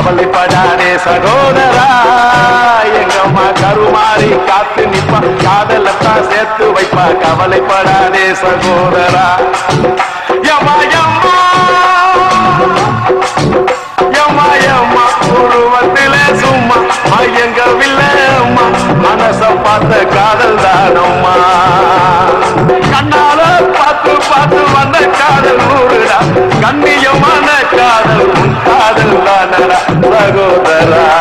கவலைப்படாதே சகோதரா எங்கம்மா கருமாறி காத்து நிப்பா காதலத்தான் சேர்த்து வைப்பா கவலைப்படாதே சகோதரா யம்மா யம்மா யம்மா யம்மா உருவத்திலே சும்மா மயங்கவில்லை அம்மா மனச பார்த்த காதல் தானம்மா கண்ணால பார்த்து பார்த்து வந்த காதல் ஊருடா கண்ணியமான காதல் உன் காதல் தானடா சகோதரா